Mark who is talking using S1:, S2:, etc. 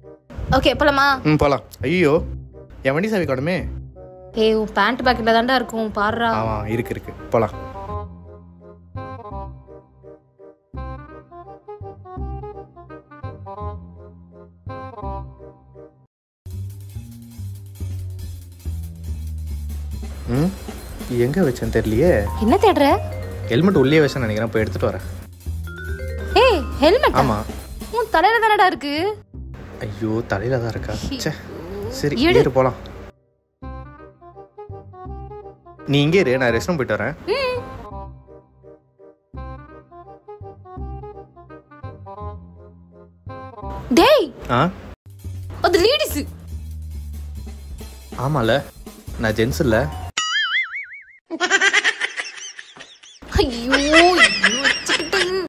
S1: Okay போலாமா
S2: ம் போகலாம் ஐயோ என் வண்டி சாவி காணுமே
S1: ஏய் உன் பேண்ட் பாக்கெட்ல தான்டா இருக்கும் பாருடா
S2: ஆமாம் இருக்கு இருக்கு போகலாம் ம் எங்கே வச்சேன்னு தெரியலையே
S1: என்ன தேடுற
S2: ஹெல்மெட் உள்ளே வச்சேன்னு நினைக்கிறேன் போய் எடுத்துகிட்டு வரேன்
S1: ஏய் ஹெல்மெட்
S2: ஆமாம்
S1: உன் தலையில தானடா இருக்கு
S2: ஐயோ தலையில தான் இருக்கா ச்சே சரி
S1: எடு.
S2: ஏறு போலாம் நீ இங்கே இரு நான் ரெஸ்ட் ரூம் போயிட்டு வரேன்
S1: டேய்
S2: ஆ
S1: அது லேடிஸ்
S2: ஆமால நான் ஜென்ஸ் இல்ல